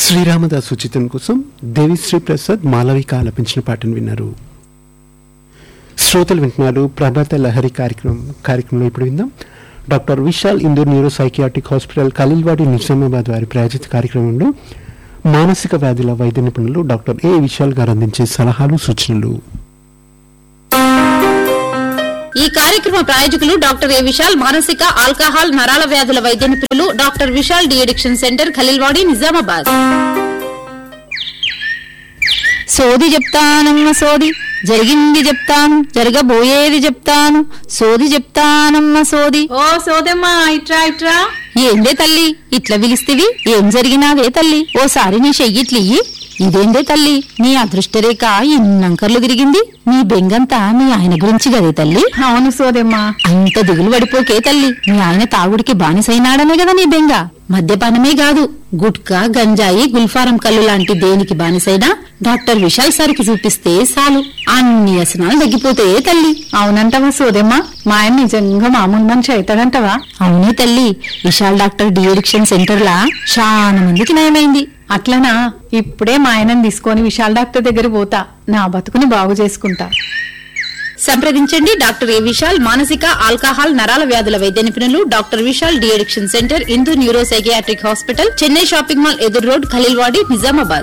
శ్రీరామదాసు చిత్రం కోసం దేవిశ్రీ ప్రసాద్ మాలవిక ఆలపించిన పాటను విన్నారు శ్రోతలు వింటున్నారు ప్రభాత లహరి కార్యక్రమం కార్యక్రమంలో ఇప్పుడు విందాం doctor Vishal Indur neuro psychiatric hospital Khaleelwadi Nizamabad వారి ప్రాయోజిత కార్యక్రమంలో మానసిక వ్యాధుల వైద్య నిపుణులు డాక్టర్ ఏ విశాల్ గారు అందించే సలహాలు సూచనలు ఈ కార్యక్రమ ప్రాయోజకులు డాక్టర్ ఏ విశాల్ మానసిక ఆల్కహాల్ నరాల వ్యాధుల వైద్య నిపుణులు doctor Vishal de addiction centre Khaleelwadi Nizamabad సోది చెప్తానమ్మ సోది జరిగింది చెప్తాను జరగబోయేది చెప్తాను సోది చెప్తానమ్మ సోది ఓ సోదమ్మా ఇట్రా ఇట్రా ఏందే తల్లి ఇట్లా పిలిస్తివి ఏం జరిగినావే తల్లి ఓసారి నీ చెయ్యిట్లియ్యి ఇదేందే తల్లి నీ అదృష్టరేఖ ఇన్నంకర్లు తిరిగింది నీ బెంగంతా మీ ఆయన గురించి గదే తల్లి అవును సోదమ్మా అంత దిగులు పడిపోకే తల్లి మీ ఆయన తాగుడికి బానిసైనాడనే కదా నీ బెంగ మద్యపానమే కాదు గుట్కా గంజాయి గుల్ఫారం కళ్ళు లాంటి దేనికి బానిసైనా డాక్టర్ విశాల్ సార్కి చూపిస్తే చాలు అన్ని వ్యసనాలు తగ్గిపోతాయే తల్లి అవునంటవా సోదమ్మా మా ఆయన నిజంగా మామూలు మనిషి అవుతాడంటవా అవునే తల్లి Vishal doctor de addiction centre లా చాలా మందికి నయమైంది అట్లనా ఇప్పుడే మా ఆయనని తీసుకొని విశాల్ డాక్టర్ దగ్గర పోతా నా బతుకుని బాగు చేసుకుంటా సంప్రదించండి డాక్టర్ ఏ విశాల్ మానసిక ఆల్కహాల్ నరాల వ్యాధుల వైద్య నిపుణులు doctor Vishal de addiction centre Indu neuro psychiatric hospital Chennai shopping mall ఎదురు రోడ్ ఖలీల్వాడి నిజామాబాద్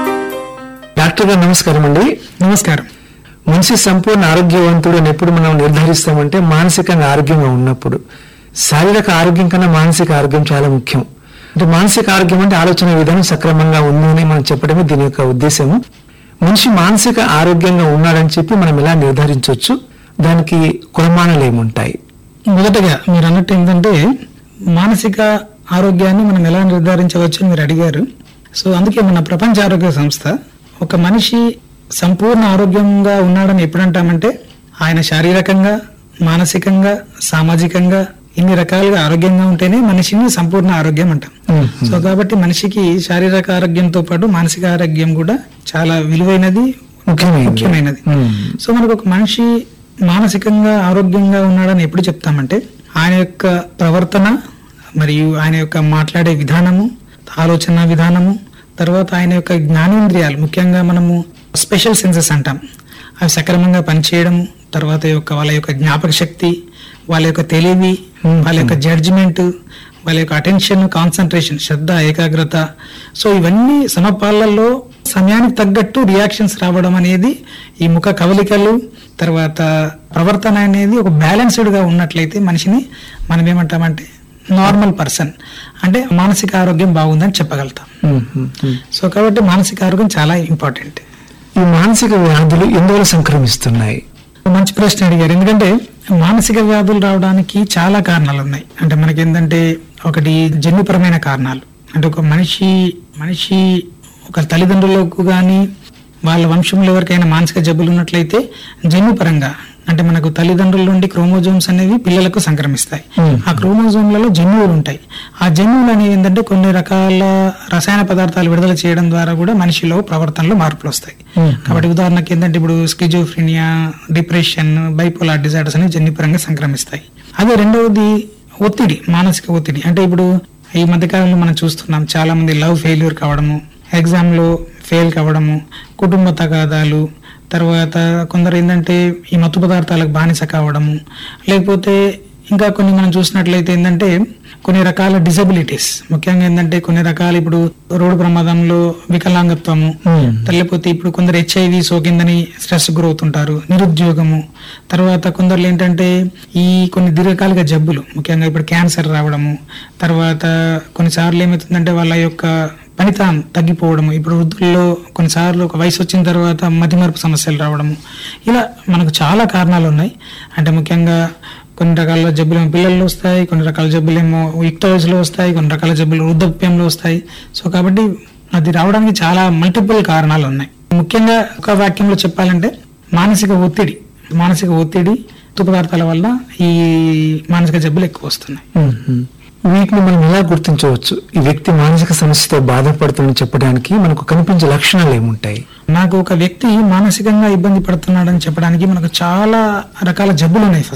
డాక్టర్ గారు నమస్కారం అండి నమస్కారం మనిషి సంపూర్ణ ఆరోగ్యవంతుడు అని ఎప్పుడు మనం నిర్ధారిస్తామంటే మానసికంగా ఆరోగ్యంగా ఉన్నప్పుడు శారీరక ఆరోగ్యం కన్నా మానసిక ఆరోగ్యం చాలా ముఖ్యం అంటే మానసిక ఆరోగ్యం అంటే ఆలోచన విధానం సక్రమంగా ఉంది అని మనం చెప్పడమే దీని యొక్క ఉద్దేశము మనిషి మానసిక ఆరోగ్యంగా ఉన్నాడని చెప్పి మనం ఎలా నిర్ధారించవచ్చు దానికి కులమానాలు ఏముంటాయి మొదటగా మీరు అన్నట్టు ఏంటంటే మానసిక ఆరోగ్యాన్ని మనం ఎలా నిర్ధారించవచ్చు అని మీరు అడిగారు సో అందుకే మన ప్రపంచ ఆరోగ్య సంస్థ ఒక మనిషి సంపూర్ణ ఆరోగ్యంగా ఉన్నాడని ఎప్పుడు అంటామంటే ఆయన శారీరకంగా మానసికంగా సామాజికంగా ఇన్ని రకాలుగా ఆరోగ్యంగా ఉంటేనే మనిషిని సంపూర్ణ ఆరోగ్యం అంటాం సో కాబట్టి మనిషికి శారీరక ఆరోగ్యంతో పాటు మానసిక ఆరోగ్యం కూడా చాలా విలువైనది ముఖ్యమైనది. ముఖ్యమైనది మ్మ్. సో మనకు ఒక మనిషి మానసికంగా ఆరోగ్యంగా ఉన్నాడని ఎప్పుడు చెప్తామంటే ఆయన యొక్క ప్రవర్తన మరియు ఆయన యొక్క మాట్లాడే విధానము ఆలోచన విధానము తర్వాత ఆయన యొక్క జ్ఞానేంద్రియాలు ముఖ్యంగా మనము స్పెషల్ సెన్సెస్ అంటాం అవి సక్రమంగా పనిచేయడము తర్వాత యొక్క వాళ్ళ యొక్క జ్ఞాపక శక్తి వాళ్ళ యొక్క తెలివి వాళ్ళ యొక్క జడ్జిమెంట్ వాళ్ళ యొక్క అటెన్షన్ కాన్సన్ట్రేషన్ శ్రద్ధ ఏకాగ్రత సో ఇవన్నీ సమపాలల్లో సమయానికి తగ్గట్టు రియాక్షన్స్ రావడం అనేది ఈ ముఖ కవలికలు తర్వాత ప్రవర్తన అనేది ఒక బ్యాలెన్స్డ్ గా ఉన్నట్లయితే మనిషిని మనం ఏమంటామంటే నార్మల్ పర్సన్ అంటే మానసిక ఆరోగ్యం బాగుందని చెప్పగలుగుతాం ఉమ్, ఉమ్, ఉమ్. సో కాబట్టి మానసిక ఆరోగ్యం చాలా ఇంపార్టెంట్ ఈ మానసిక వ్యాధులు ఎందువల్ల సంక్రమిస్తున్నాయి మంచి ప్రశ్న అడిగారు ఎందుకంటే మానసిక వ్యాధులు రావడానికి చాలా కారణాలు ఉన్నాయి అంటే మనకి ఏంటంటే ఒకటి జన్యుపరమైన కారణాలు అంటే ఒక మనిషి మనిషి ఒక తల్లిదండ్రులకు కానీ వాళ్ళ వంశంలో ఎవరికైనా మానసిక జబ్బులు ఉన్నట్లయితే జన్యుపరంగా అంటే మనకు తల్లిదండ్రుల నుండి క్రోమోజోమ్స్ అనేవి పిల్లలకు సంక్రమిస్తాయి ఆ క్రోమోజోమ్లలో జన్యువులు ఉంటాయి ఆ జన్యువులు అనేవి ఏంటంటే కొన్ని రకాల రసాయన పదార్థాలు విడుదల చేయడం ద్వారా కూడా మనిషిలో ప్రవర్తనలో మార్పులు వస్తాయి కాబట్టి ఉదాహరణకి ఏంటంటే ఇప్పుడు స్కిజోఫ్రీనియా డిప్రెషన్ బైపోలార్ డిజార్డర్స్ అనేవి జన్యుపరంగా సంక్రమిస్తాయి అదే రెండవది ఒత్తిడి మానసిక ఒత్తిడి అంటే ఇప్పుడు ఈ మధ్యకాలంలో మనం చూస్తున్నాం చాలా మంది లవ్ ఫెయిల్యూర్ కావడము ఎగ్జామ్ లో ఫెయిల్ కావడము కుటుంబ తగాదాలు తర్వాత కొందరు ఏంటంటే ఈ మత్తు పదార్థాలకు బానిస కావడము లేకపోతే ఇంకా కొన్ని మనం చూసినట్లయితే ఏంటంటే కొన్ని రకాల డిసబిలిటీస్ ముఖ్యంగా ఏంటంటే కొన్ని రకాల ఇప్పుడు రోడ్డు ప్రమాదంలో వికలాంగత్వము లేకపోతే ఇప్పుడు కొందరు హెచ్ఐవి సోకిందని స్ట్రెస్ గురవుతుంటారు నిరుద్యోగము తర్వాత కొందరు ఏంటంటే ఈ కొన్ని దీర్ఘకాలిక జబ్బులు ముఖ్యంగా ఇప్పుడు క్యాన్సర్ రావడము తర్వాత కొన్నిసార్లు ఏమవుతుందంటే వాళ్ళ యొక్క ఫలితం తగ్గిపోవడము ఇప్పుడు వృద్ధుల్లో కొన్నిసార్లు ఒక వయసు వచ్చిన తర్వాత మతిమరుపు సమస్యలు రావడము ఇలా మనకు చాలా కారణాలు ఉన్నాయి అంటే ముఖ్యంగా కొన్ని రకాల జబ్బులు పిల్లల్లో వస్తాయి కొన్ని రకాల జబ్బులు ఏమో యుక్త వయసులో వస్తాయి కొన్ని రకాల జబ్బులు వృద్ధాప్యంలో వస్తాయి సో కాబట్టి అది రావడానికి చాలా మల్టిపుల్ కారణాలు ఉన్నాయి ముఖ్యంగా ఒక వాక్యంలో చెప్పాలంటే మానసిక ఒత్తిడి మానసిక ఒత్తిడి ఉత్తు పదార్థాల వల్ల ఈ మానసిక జబ్బులు ఎక్కువ వస్తున్నాయి మ్మ్. వీటిని మనం ఎలా గుర్తించవచ్చు ఈ వ్యక్తి మానసిక సమస్యతో బాధపడుతుందని చెప్పడానికి మనకు కనిపించే లక్షణాలు ఏముంటాయి నాకు ఒక వ్యక్తి మానసికంగా ఇబ్బంది పడుతున్నాడని చెప్పడానికి మనకు చాలా రకాల జబ్బులు ఉన్నాయి ఫస్ట్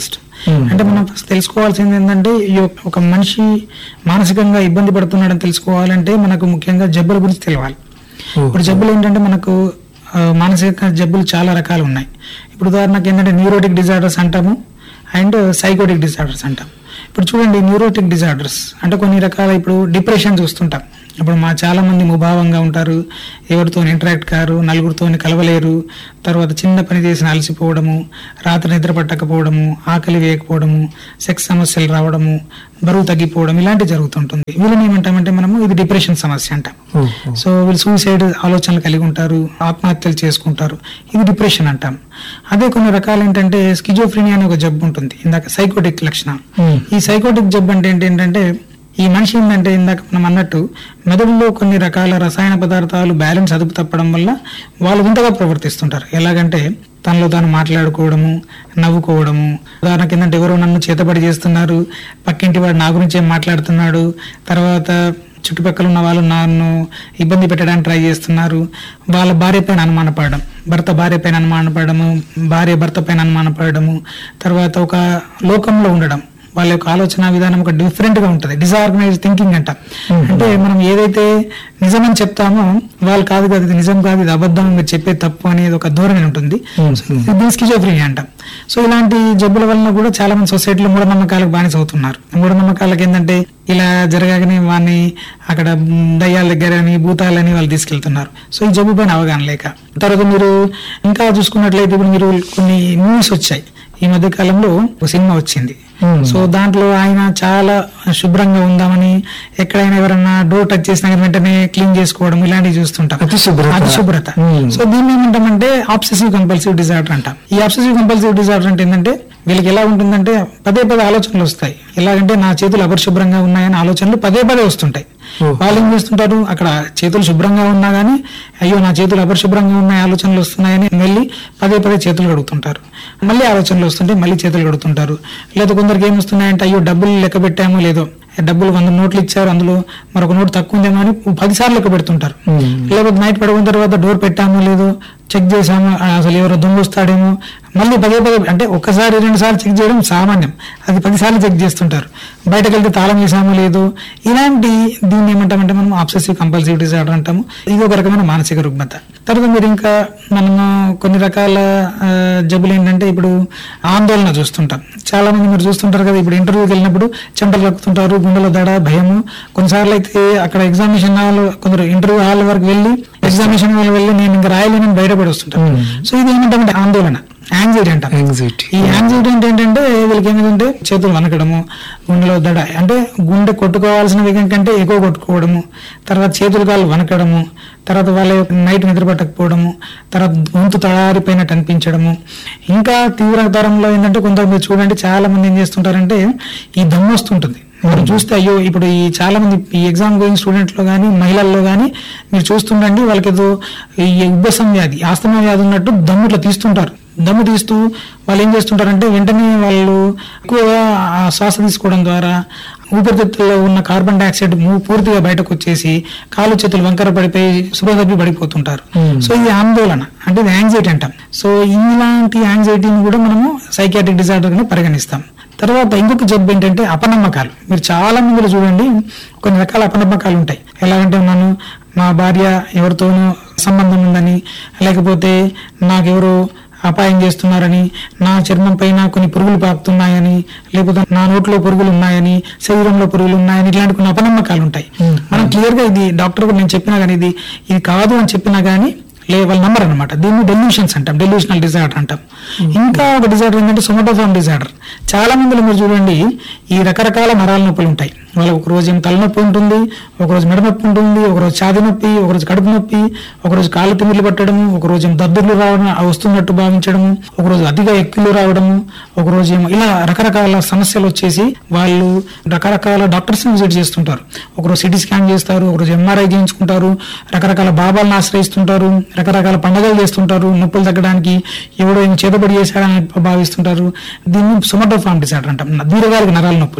అంటే మనం ఫస్ట్ తెలుసుకోవాల్సింది ఏంటంటే ఈ యొక్క- ఒక మనిషి మానసికంగా ఇబ్బంది పడుతున్నాడని తెలుసుకోవాలంటే మనకు ముఖ్యంగా జబ్బుల గురించి తెలియాలి ఇప్పుడు జబ్బులు ఏంటంటే మనకు ఆ, మానసిక జబ్బులు చాలా రకాలు ఉన్నాయి ఇప్పుడు ఉదాహరణకి ఏంటంటే న్యూరోటిక్ డిజార్డర్స్ అంటాము అండ్ సైకోటిక్ డిజార్డర్స్ అంటాం ఇప్పుడు చూడండి న్యూరోటిక్ డిజార్డర్స్ అంటే కొన్ని రకాల ఇప్పుడు డిప్రెషన్ చూస్తుంటాం ఇప్పుడు మా చాలా మంది ముభావంగా ఉంటారు ఎవరితో ఇంటరాక్ట్ కారు నలుగురితో కలవలేరు తర్వాత చిన్న పని చేసిన అలసిపోవడము రాత్రి నిద్ర పట్టకపోవడము ఆకలి వేయకపోవడము సెక్స్ సమస్యలు రావడము బరువు తగ్గిపోవడం ఇలాంటివి జరుగుతుంటుంది వీళ్ళని ఏమంటామంటే మనము ఇది డిప్రెషన్ సమస్య అంటాం సో వీళ్ళు సూసైడ్ ఆలోచనలు కలిగి ఉంటారు ఆత్మహత్యలు చేసుకుంటారు ఇది డిప్రెషన్ అంటాం అదే కొన్ని రకాలు ఏంటంటే స్కిజోఫ్రీనియా అనే ఒక జబ్బు ఉంటుంది ఇందాక సైకోటిక్ లక్షణం ఈ సైకోటిక్ జబ్బు అంటే ఏంటి- ఏంటంటే ఈ మనిషి ఏంటంటే ఇందాక మనం అన్నట్టు మెదడులో కొన్ని రకాల రసాయన పదార్థాలు బ్యాలెన్స్ అదుపు తప్పడం వల్ల వాళ్ళు వింతగా ప్రవర్తిస్తుంటారు ఎలాగంటే తనలో తాను మాట్లాడుకోవడము నవ్వుకోవడము ఉదాహరణకి ఏంటంటే ఎవరో నన్ను చేతబడి చేస్తున్నారు పక్కింటి వాడు నా గురించి ఏం మాట్లాడుతున్నాడు తర్వాత చుట్టుపక్కల ఉన్న వాళ్ళు నన్ను ఇబ్బంది పెట్టడానికి ట్రై చేస్తున్నారు వాళ్ళ భార్య పైన అనుమానపడడం భర్త భార్య పైన అనుమానపడము భార్య భర్త పైన అనుమానపడము తర్వాత ఒక లోకంలో ఉండడం వాళ్ళ యొక్క ఆలోచన విధానం ఒక డిఫరెంట్ గా ఉంటుంది డిసార్గనైజ్ థింకింగ్ అంట అంటే మనం ఏదైతే నిజమని చెప్తామో వాళ్ళు కాదు కాదు ఇది నిజం కాదు ఇది అబద్ధం మీరు చెప్పే తప్పు అనేది ఒక ధోరణి ఉంటుంది ఇది స్కిజోఫ్రీనియా అంటాం సో ఇలాంటి జబ్బుల వలన కూడా చాలా మంది సొసైటీలో మూఢనమ్మకాలకు బానిస అవుతున్నారు మూఢనమ్మకాలకు ఏంటంటే ఇలా జరగగానే వాడిని అక్కడ దయ్యాల దగ్గర అని భూతాలని వాళ్ళు తీసుకెళ్తున్నారు సో ఈ జబ్బు పైన అవగాహన లేక తర్వాత మీరు ఇంకా చూసుకున్నట్లయితే ఇప్పుడు మీరు కొన్ని మూవీస్ వచ్చాయి ఈ మధ్య కాలంలో ఒక సినిమా వచ్చింది సో దాంట్లో ఆయన చాలా శుభ్రంగా ఉందామని ఎక్కడైనా ఎవరైనా డోర్ టచ్ చేసినా కానీ వెంటనే క్లీన్ చేసుకోవడం ఇలాంటివి చూస్తుంటాం అతి శుభ్రత. అతి శుభ్రత సో దీన్ని ఏమంటామంటే ఆబ్సెసివ్ కంపల్సివ్ డిజార్డర్ అంటాం ఈ ఆబ్సెసివ్ కంపల్సివ్ డిజార్డర్ అంటే ఏంటంటే వీళ్ళకి ఎలా ఉంటుందంటే పదే పదే ఆలోచనలు వస్తాయి ఎలాగంటే నా చేతులు అపరిశుభ్రంగా ఉన్నాయని ఆలోచనలు పదే పదే వస్తుంటాయి వాళ్ళు ఏం చేస్తుంటారు అక్కడ చేతులు శుభ్రంగా ఉన్నా గానీ అయ్యో నా చేతులు అపరిశుభ్రంగా ఉన్నాయి ఆలోచనలు వస్తున్నాయని వెళ్ళి పదే పదే చేతులు కడుగుతుంటారు మళ్ళీ ఆలోచనలు వస్తుంటే మళ్ళీ చేతులు కడుగుతుంటారు లేదా కొందరికి ఏం వస్తున్నాయంటే అయ్యో డబ్బులు లెక్క పెట్టామో లేదో డబ్బులు వంద నోట్లు ఇచ్చారు అందులో మరొక నోటు తక్కువ ఉందేమో అని పది సార్లు లెక్క పెడుతుంటారు లేకపోతే నైట్ పడుకున్న తర్వాత డోర్ పెట్టామో లేదో చెక్ చేసాము ఆ, అసలు ఎవరో దొంగ వస్తాడేమో మళ్ళీ పదే పదే అంటే ఒక్కసారి రెండు సార్లు చెక్ చేయడం సామాన్యం అది పది సార్లు చెక్ చేస్తుంటారు బయటకు వెళ్తే తాళం వేసామో లేదో ఇలాంటి దీన్ని ఏమంటామంటే మనం ఆబ్సెసివ్ కంపల్సివ్ డిజార్డర్ అంటాము ఇది ఒక రకమైన మానసిక రుగ్మత తర్వాత మీరు ఇంకా మనము కొన్ని రకాల ఆ, జబ్బులు ఏంటంటే ఇప్పుడు ఆందోళన చూస్తుంటాం చాలా మంది మీరు చూస్తుంటారు కదా ఇప్పుడు ఇంటర్వ్యూకి వెళ్ళినప్పుడు చెంటలు రక్కుతుంటారు గుండెల దడ భయము కొన్నిసార్లు అయితే అక్కడ ఎగ్జామినేషన్ హాల్ కొందరు ఇంటర్వ్యూ హాల్ వరకు వెళ్ళి ఎగ్జామినేషన్ హాల్ వెళ్ళి నేను ఇంకా రాయలేనని బయటపడి వస్తుంటాను సో ఇది ఏమంటామంటే ఆందోళన యాంగ్జైటీ అంటాం Anxiety. ఈ యాంగ్జైటీ అంటే ఏంటంటే వీళ్ళకి ఏమిటంటే చేతులు వనకడము గుండెలో దడ అంటే గుండె కొట్టుకోవాల్సిన వేగం కంటే ఎక్కువ కొట్టుకోవడము తర్వాత చేతులు కాళ్ళు వనకడము తర్వాత వాళ్ళ యొక్క నైట్ నిద్ర పట్టకపోవడము తర్వాత గొంతు తడారిపోయినట్టు అనిపించడము ఇంకా తీవ్రతరంలో ఏంటంటే కొందరు మీరు చూడండి చాలా మంది ఏం చేస్తుంటారంటే ఈ దమ్ము వస్తుంటుంది మీరు చూస్తే అయ్యో ఇప్పుడు ఈ చాలా మంది ఈ ఎగ్జామ్ గోయింగ్ స్టూడెంట్ లో కానీ మహిళల్లో కానీ మీరు చూస్తుండండి వాళ్ళకి ఏదో ఈ ఉబ్బసం వ్యాధి ఆస్తమా వ్యాధి ఉన్నట్టు దమ్ము ఇట్లా తీస్తుంటారు దమ్ము తీస్తూ వాళ్ళు ఏం చేస్తుంటారంటే వెంటనే వాళ్ళు ఎక్కువగా ఆ శ్వాస తీసుకోవడం ద్వారా ఊపిరితిత్తుల్లో ఉన్న కార్బన్ డైఆక్సైడ్ మూ- పూర్తిగా బయటకు వచ్చేసి కాలు చేతులు వంకర పడిపోయి సుభదప్పి పడిపోతుంటారు సో ఇది ఆందోళన అంటే ఇది యాంగ్జైటీ అంటాం సో ఇలాంటి యాంగ్జైటీని కూడా మనము సైకియాట్రిక్ డిజార్డర్ గా పరిగణిస్తాం తర్వాత ఇంకొక జబ్బు ఏంటంటే అపనమ్మకాలు మీరు చాలా మందిలో చూడండి కొన్ని రకాల అపనమ్మకాలు ఉంటాయి ఎలాగంటే నన్ను మా భార్య ఎవరితోనూ సంబంధం ఉందని లేకపోతే నాకెవరో అపాయం చేస్తున్నారని నా చర్మం పైన కొన్ని పురుగులు పాకుతున్నాయని లేకపోతే నా నోట్లో పురుగులు ఉన్నాయని శరీరంలో పురుగులు ఉన్నాయని ఇట్లాంటి కొన్ని అపనమ్మకాలు ఉంటాయి మనం క్లియర్ గా ఇది డాక్టర్ నేను చెప్పినా కానీ ఇది ఇది కాదు అని చెప్పినా కానీ లే వాళ్ళ నంబర్ అనమాట దీన్ని డెల్యూషన్స్ అంటాం డెల్యూషనల్ డిజార్డర్ అంటాం ఇంకా ఒక డిజార్డర్ ఏంటంటే సొమటోఫామ్ డిజార్డర్ చాలా మందిలో మీరు చూడండి ఈ రకరకాల నరాల నొప్పులు ఉంటాయి వాళ్ళకి ఒక రోజు ఏమో తలనొప్పి ఉంటుంది ఒక రోజు మెడ నొప్పి ఉంటుంది ఒక రోజు ఛాతి నొప్పి ఒక రోజు కడుపు నొప్పి ఒక రోజు కాళ్ళు తిమ్మిర్లు పట్టడము ఒక రోజు ఏమో దద్దుర్లు రావడం అవి వస్తున్నట్టు భావించడము ఒక రోజు అతిగా ఎక్కులు రావడము ఒక రోజు ఏమో ఇలా రకరకాల సమస్యలు వచ్చేసి వాళ్ళు రకరకాల డాక్టర్స్ విజిట్ చేస్తుంటారు ఒకరోజు సిటీ స్కాన్ చేస్తారు ఒకరోజు ఎంఆర్ఐ చేయించుకుంటారు రకరకాల బాబాలను ఆశ్రయిస్తుంటారు రకరకాల పండుగలు చేస్తుంటారు నొప్పులు తగ్గడానికి ఎవడో ఏం చేతబడి చేశాడని భావిస్తుంటారు దీన్ని సొమటోఫామ్ డిసార్డర్ అంటాం దీర్ఘకాలిక నరాల నొప్పులు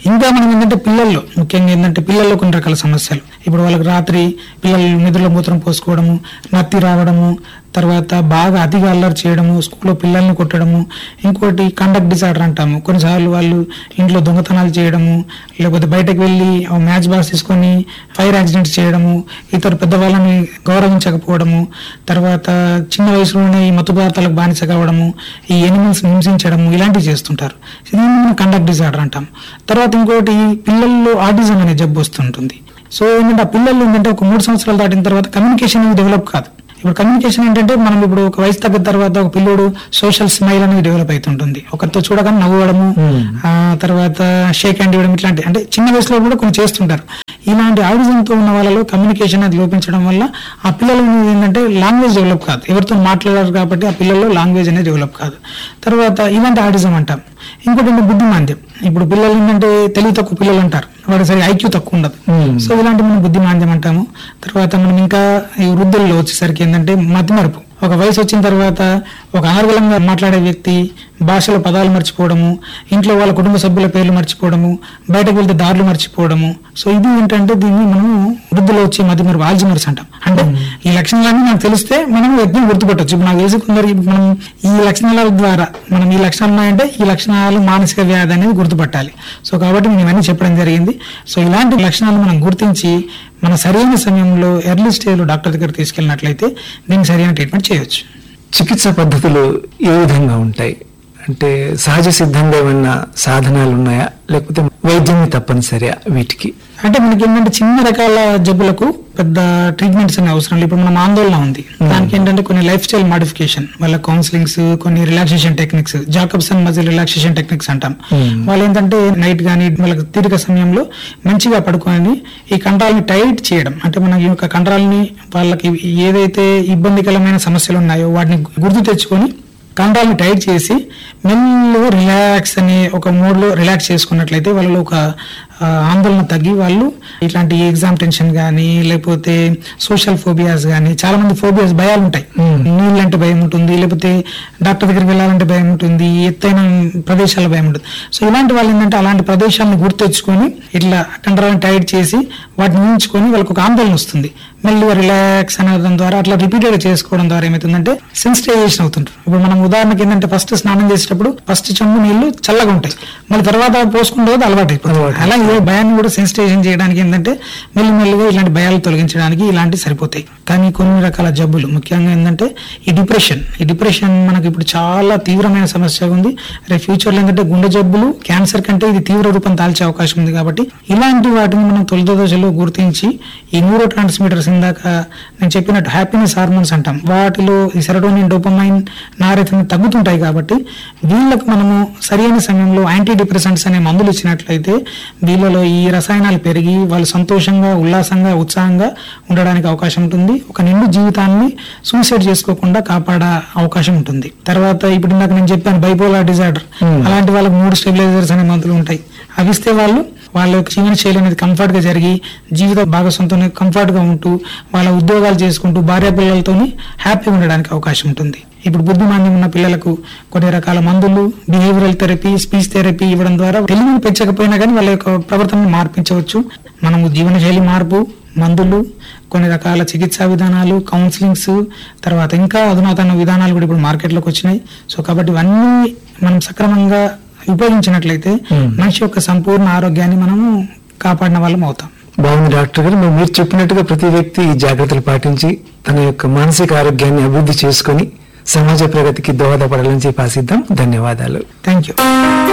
ఇంకా మనం ఏంటంటే పిల్లల్లో ముఖ్యంగా ఏంటంటే పిల్లల్లో కొన్ని రకాల సమస్యలు ఇప్పుడు వాళ్ళకి రాత్రి పిల్లలు నిద్రలో మూత్రం పోసుకోవడము నత్తి రావడము తర్వాత బాగా అతిగా అల్లరి చేయడము స్కూల్లో పిల్లల్ని కొట్టడము ఇంకోటి కండక్ట్ డిసార్డర్ అంటాము కొన్నిసార్లు వాళ్ళు ఇంట్లో దొంగతనాలు చేయడము లేకపోతే బయటకు వెళ్ళి మ్యాచ్ బాక్స్ తీసుకొని ఫైర్ యాక్సిడెంట్స్ చేయడము ఇతర పెద్దవాళ్ళని గౌరవించకపోవడము తర్వాత చిన్న వయసులోనే ఈ మత్తు పదార్థాలకు బానిస కావడము ఈ ఎనిమల్స్ హింసించడము ఇలాంటివి చేస్తుంటారు ఇది మనం కండక్ట్ డిసార్డర్ అంటాం తర్వాత ఇంకోటి పిల్లల్లో ఆటిజం అనే జబ్బు వస్తుంటుంది సో ఏంటంటే ఆ పిల్లలు ఏంటంటే ఒక మూడు సంవత్సరాలు దాటిన తర్వాత కమ్యూనికేషన్ అనేది డెవలప్ కాదు ఇప్పుడు కమ్యూనికేషన్ ఏంటంటే మనం ఇప్పుడు ఒక వయసు తగ్గిన తర్వాత ఒక పిల్లోడు సోషల్ స్మైల్ అనేది డెవలప్ అవుతుంటుంది ఒకరితో చూడగానే నవ్వడము ఆ తర్వాత షేక్ హ్యాండ్ ఇవ్వడం ఇట్లాంటి అంటే చిన్న వయసులో కూడా కొన్ని చేస్తుంటారు ఇలాంటి ఆడిజంతో ఉన్న వాళ్ళలో కమ్యూనికేషన్ అది లోపించడం వల్ల ఆ పిల్లలు ఏంటంటే లాంగ్వేజ్ డెవలప్ కాదు ఎవరితో మాట్లాడారు కాబట్టి ఆ పిల్లల్లో లాంగ్వేజ్ అనేది డెవలప్ కాదు తర్వాత ఇలాంటి ఆడిజం అంటాం ఇంకోటి ఏంటంటే బుద్ధిమాంద్యం ఇప్పుడు పిల్లలు ఏంటంటే తెలివి తక్కువ పిల్లలు అంటారు వాడు సరి ఐక్యూ తక్కువ ఉండదు సో ఇలాంటి మనం బుద్ధిమాంద్యం అంటాము తర్వాత మనం ఇంకా ఈ వృద్ధుల్లో వచ్చేసరికి ఏంటంటే మతిమరుపు ఒక వయసు వచ్చిన తర్వాత ఒక అనర్గళంగా మాట్లాడే వ్యక్తి భాషల పదాలు మర్చిపోవడము ఇంట్లో వాళ్ళ కుటుంబ సభ్యుల పేర్లు మర్చిపోవడము బయటకు వెళ్తే దారులు మర్చిపోవడము సో ఇది ఏంటంటే దీన్ని మనం వృద్ధులో వచ్చే మతిమరుపు ఆల్జిమర్స్ అంటాం అంటే ఈ లక్షణాలన్నీ మనకు తెలిస్తే మనం వ్యక్తిని గుర్తుపట్టొచ్చు ఇప్పుడు నాకు తెలిసి కొందరికి మనం ఈ లక్షణాల ద్వారా మనం ఈ లక్షణాలు ఉన్నాయంటే ఈ లక్షణాలు మానసిక వ్యాధి అనేది గుర్తుపట్టాలి సో కాబట్టి నేను ఇవన్నీ చెప్పడం జరిగింది సో ఇలాంటి లక్షణాలు మనం గుర్తించి మన సరైన సమయంలో ఎర్లీ స్టేజ్లో డాక్టర్ దగ్గర తీసుకెళ్ళినట్లయితే దీనికి సరైన ట్రీట్మెంట్ చేయొచ్చు చికిత్స పద్ధతులు ఏ విధంగా ఉంటాయి అంటే సహజ సిద్ధంగా ఏమన్నా సాధనాలు ఉన్నాయా లేకపోతే వైద్యమే తప్పనిసరియా వీటికి అంటే మనకి ఏంటంటే చిన్న రకాల జబ్బులకు పెద్ద ట్రీట్మెంట్స్ అనే అవసరం లేదు ఇప్పుడు మనం ఆందోళన ఉంది దానికి ఏంటంటే కొన్ని లైఫ్ స్టైల్ మాడిఫికేషన్ వాళ్ళ కౌన్సిలింగ్స్ కొన్ని relaxation techniques Jacobson muscle relaxation techniques అంటాం వాళ్ళు ఏంటంటే నైట్ కానీ వాళ్ళకి తీరిక సమయంలో మంచిగా పడుకొని ఈ కండరాలని టైట్ చేయడం అంటే మన ఈ యొక్క కండరాలని వాళ్ళకి ఏదైతే ఇబ్బందికరమైన సమస్యలు ఉన్నాయో వాటిని గుర్తు తెచ్చుకొని కండరాలను టైట్ చేసి మెల్లగా రిలాక్స్ అనే ఒక మోడ్ లో రిలాక్స్ చేసుకున్నట్లయితే వాళ్ళలో ఒక ఆ, ఆందోళన తగ్గి వాళ్ళు ఇట్లాంటి ఎగ్జామ్ టెన్షన్ కానీ లేకపోతే సోషల్ ఫోబియాస్ కానీ చాలా మంది ఫోబియాస్ భయాలు ఉంటాయి నీళ్ళంటే భయం ఉంటుంది లేకపోతే డాక్టర్ దగ్గరికి వెళ్ళాలంటే భయం ఉంటుంది ఎత్తైన ప్రదేశాల భయం ఉంటుంది సో ఇలాంటి వాళ్ళు ఏంటంటే అలాంటి ప్రదేశాలను గుర్తెచ్చుకొని ఇట్లా కండరాలను టైట్ చేసి వాటిని ఊహించుకొని వాళ్ళకి ఒక ఆందోళన వస్తుంది మెల్లిగా రిలాక్స్ అనడం ద్వారా అట్లా రిపీటెడ్ చేసుకోవడం ద్వారా ఏమవుతుందంటే సెన్సిటైజేషన్ అవుతుంటారు ఇప్పుడు మనం ఉదాహరణకి ఏంటంటే ఫస్ట్ స్నానం చేసేటప్పుడు ఫస్ట్ చెంబు నీళ్లు చల్లగా ఉంటాయి మళ్ళీ తర్వాత పోసుకుంటే అది అలవాటు అయిపోతుంది అలాగే భయాన్ని కూడా సెన్సిటైజేషన్ చేయడానికి ఏంటంటే మెల్లి మెల్లిగా ఇలాంటి భయాలు తొలగించడానికి ఇలాంటి సరిపోతాయి కానీ కొన్ని రకాల జబ్బులు ముఖ్యంగా ఏంటంటే ఈ డిప్రెషన్ ఈ డిప్రెషన్ మనకి ఇప్పుడు చాలా తీవ్రమైన సమస్య ఉంది రేపు ఫ్యూచర్లో ఏంటంటే గుండె జబ్బులు క్యాన్సర్ కంటే ఇది తీవ్ర రూపం దాల్చే అవకాశం ఉంది కాబట్టి ఇలాంటి వాటిని మనం తొలి దశలో గుర్తించి ఈ న్యూరో ట్రాన్స్మిటర్స్ ఇందాక నేను చెప్పినట్టు హ్యాపీనెస్ హార్మోన్స్ అంటాం వాటిలో ఈ సెరటోనిన్ డోపమైన్ నారెథిన్ తగ్గుతుంటాయి కాబట్టి వీళ్ళకు మనము సరైన సమయంలో యాంటీ డిప్రెసెంట్స్ అనే మందులు ఇచ్చినట్లయితే వీళ్ళలో ఈ రసాయనాలు పెరిగి వాళ్ళు సంతోషంగా ఉల్లాసంగా ఉత్సాహంగా ఉండడానికి అవకాశం ఉంటుంది ఒక నిండు జీవితాన్ని సూసైడ్ చేసుకోకుండా కాపాడే అవకాశం ఉంటుంది తర్వాత ఇప్పుడు ఇందాక నేను చెప్పాను బైపోలార్ డిజార్డర్ అలాంటి వాళ్ళకి మూడు స్టెబిలైజర్స్ అనే మందులు ఉంటాయి అవి ఇస్తే వాళ్ళు వాళ్ళ యొక్క జీవన శైలి అనేది కంఫర్ట్ గా జరిగి జీవిత భాగస్వామితో కంఫర్ట్ గా ఉంటూ వాళ్ళ ఉద్యోగాలు చేసుకుంటూ భార్య పిల్లలతోని హ్యాపీగా ఉండడానికి అవకాశం ఉంటుంది ఇప్పుడు బుద్ధిమాంద్యం ఉన్న పిల్లలకు కొన్ని రకాల మందులు బిహేవియరల్ థెరపీ స్పీచ్ థెరపీ ఇవ్వడం ద్వారా తెలివిని పెంచకపోయినా కానీ వాళ్ళ యొక్క ప్రవర్తనను మార్పించవచ్చు మనము జీవనశైలి మార్పు మందులు కొన్ని రకాల చికిత్సా విధానాలు కౌన్సిలింగ్స్ తర్వాత ఇంకా అధునాతన విధానాలు కూడా ఇప్పుడు మార్కెట్లోకి వచ్చినాయి సో కాబట్టి ఇవన్నీ మనం సక్రమంగా ఉపయోగించినట్లయితే మనిషి యొక్క సంపూర్ణ ఆరోగ్యాన్ని మనము కాపాడిన వాళ్ళం అవుతాం బాగుంది డాక్టర్ గారు మరి మీరు చెప్పినట్టుగా ప్రతి వ్యక్తి ఈ జాగ్రత్తలు పాటించి తన యొక్క మానసిక ఆరోగ్యాన్ని అభివృద్ధి చేసుకొని సమాజ ప్రగతికి దోహదపడాలని చెప్పి ఆశిద్దాం ధన్యవాదాలు థ్యాంక్ యూ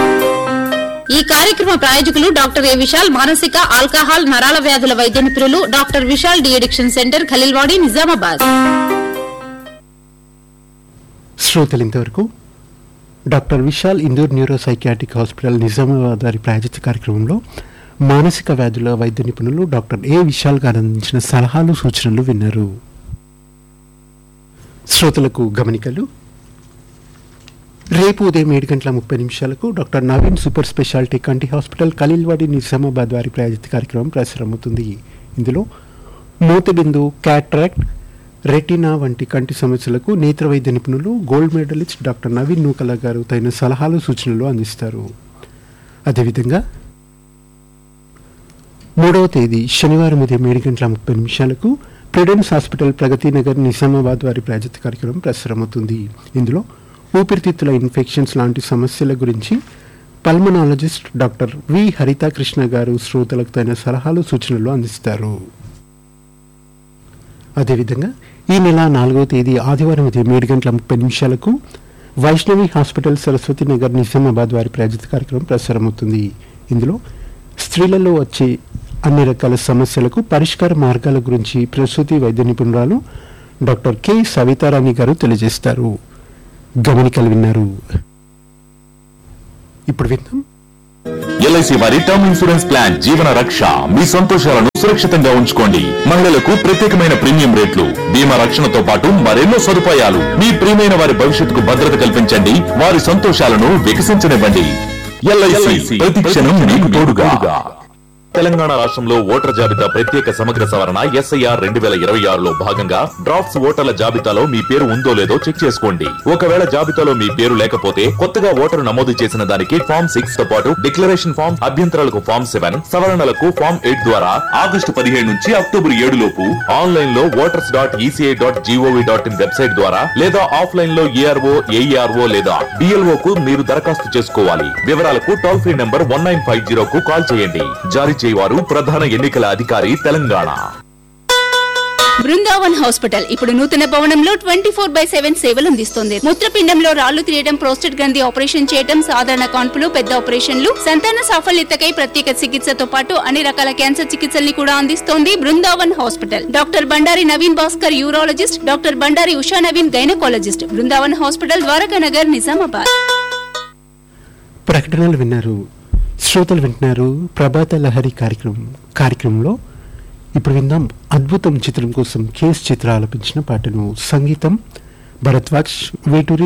ఈ కార్యక్రమ ప్రాయోజకులు డాక్టర్ ఏ విశాల్ మానసిక ఆల్కహాల్ నరాల వ్యాధుల వైద్య నిపుణులు doctor Vishal de addiction centre Khaleelwadi Nizamabad శ్రోతలు ఇంతవరకు doctor Vishal Indur neuro psychiatric hospital Nizamabad వారి ప్రాయోజిత కార్యక్రమంలో మానసిక వ్యాధుల వైద్య నిపుణులు డాక్టర్ ఏ విశాల్ గారు అందించిన సలహాలు సూచనలు విన్నారు శ్రోతలకు గమనికలు రేపు ఉదయం ఏడు గంటల ముప్పై నిమిషాలకు డాక్టర్ నవీన్ సూపర్ స్పెషాలిటీ కంటి హాస్పిటల్ ఖలీల్వాడి నిజామాబాద్ వారి ప్రాయోజిత కార్యక్రమం ప్రసారమవుతుంది ఇందులో మూతబిందు క్యాట్రాక్ట్ రెటినా వంటి కంటి సమస్యలకు నేత్ర వైద్య నిపుణులు gold medalist doctor Naveen Nukala గారు తగిన సలహాలు సూచనలు అందిస్తారు అదేవిధంగా మూడవ తేదీ శనివారం ఉదయం ఏడు గంటల ముప్పై నిమిషాలకు ప్రిడెన్స్ హాస్పిటల్ ప్రగతి నగర్ నిజామాబాద్ వారి ప్రాజెక్ట్ కార్యక్రమం ప్రసారమవుతుంది ఇందులో ఊపిరితిత్తుల ఇన్ఫెక్షన్స్ లాంటి సమస్యల గురించి pulmonologist doctor V Haritha Krishna గారు శ్రోతలకు తగిన సలహాలు సూచనలు అందిస్తారు అదేవిధంగా ఈ నెల నాలుగవ తేదీ ఆదివారం ఉదయం ఏడు గంటల ముప్పై నిమిషాలకు వైష్ణవి హాస్పిటల్ సరస్వతి నగర్ నిజామాబాద్ వారి ప్రాజెక్ట్ కార్యక్రమం ప్రసారమవుతుంది ఇందులో స్త్రీలలో వచ్చే అన్ని రకాల సమస్యలకు పరిష్కార మార్గాల గురించి ప్రసూతి వైద్య నిపుణురాలు డాక్టర్ కె సవితారాణి గారు తెలియజేస్తారు గమనికలు విన్నారు ఇప్పుడు విందాం ఎల్ఐసి వారి టర్మ్ ఇన్సూరెన్స్ ప్లాన్ జీవన రక్ష మీ సంతోషాలను సురక్షితంగా ఉంచుకోండి మహిళలకు ప్రత్యేకమైన ప్రీమియం రేట్లు బీమా రక్షణతో పాటు మరెన్నో సదుపాయాలు మీ ప్రియమైన వారి భవిష్యత్తుకు భద్రత కల్పించండి వారి సంతోషాలను వికసించనివ్వండి ఎల్ఐసి ప్రతి క్షణం మీకు తోడుగా తెలంగాణ రాష్ట్రంలో ఓటర్ జాబితా ప్రత్యేక సమగ్ర సవరణ ఎస్ఐఆర్ రెండు వేల ఇరవై ఆరులో భాగంగా డ్రాఫ్ట్స్ ఓటర్ల జాబితాలో మీ పేరు ఉందో లేదో చెక్ చేసుకోండి ఒకవేళ జాబితాలో మీ పేరు లేకపోతే కొత్తగా ఓటరు నమోదు చేసిన దానికి ఫామ్ సిక్స్ తో పాటు డిక్లరేషన్ ఫామ్ అభ్యంతరాలకు ఫామ్ సెవెన్ సవరణలకు ఫామ్ ఎయిట్ ద్వారా ఆగస్టు పదిహేడు నుంచి అక్టోబర్ ఏడు లోపు ఆన్లైన్ లో voters dot ECI dot gov dot in website ద్వారా లేదా ఆఫ్లైన్ లో ఏఆర్ఓ ఏఈఆర్ఓ లేదా డిఎల్ఓ కు మీరు దరఖాస్తు చేసుకోవాలి వివరాలకు toll free number one nine five zero కు కాల్ చేయండి జారీ చేయవారు ప్రధాన ఎన్నికల అధికారి తెలంగాణ బృందావన్ హాస్పిటల్ ఇప్పుడు నూతన భవనంలో ట్వంటీ ఫోర్ బై సెవెన్ సేవలు అందిస్తుంది మూత్రపిండంలో రాళ్లు తీయడం ప్రోస్టేట్ గ్రంథి ఆపరేషన్ చేయడం సాధారణ కాన్పులు పెద్ద ఆపరేషన్లు సంతాన సాఫల్యతకై ప్రత్యేక చికిత్సతో పాటు అన్ని రకాల క్యాన్సర్ చికిత్సల్ని కూడా అందిస్తోంది Brindavan hospital doctor Bandari Naveen Bhaskar urologist doctor Bandari Usha Naveen gynaecologist Brindavan hospital Dwaraka Nagar Nizamabad ప్రకటనలు విన్నారు శ్రోతలు వింటున్నారు ప్రభాత లహరి కార్యక్రమం కార్యక్రమంలో ఇప్పుడు విందాం అద్భుతం చిత్రం కోసం కేఎస్ చిత్ర ఆలపించిన పాటను సంగీతం భరద్వాజ్ వేటూరి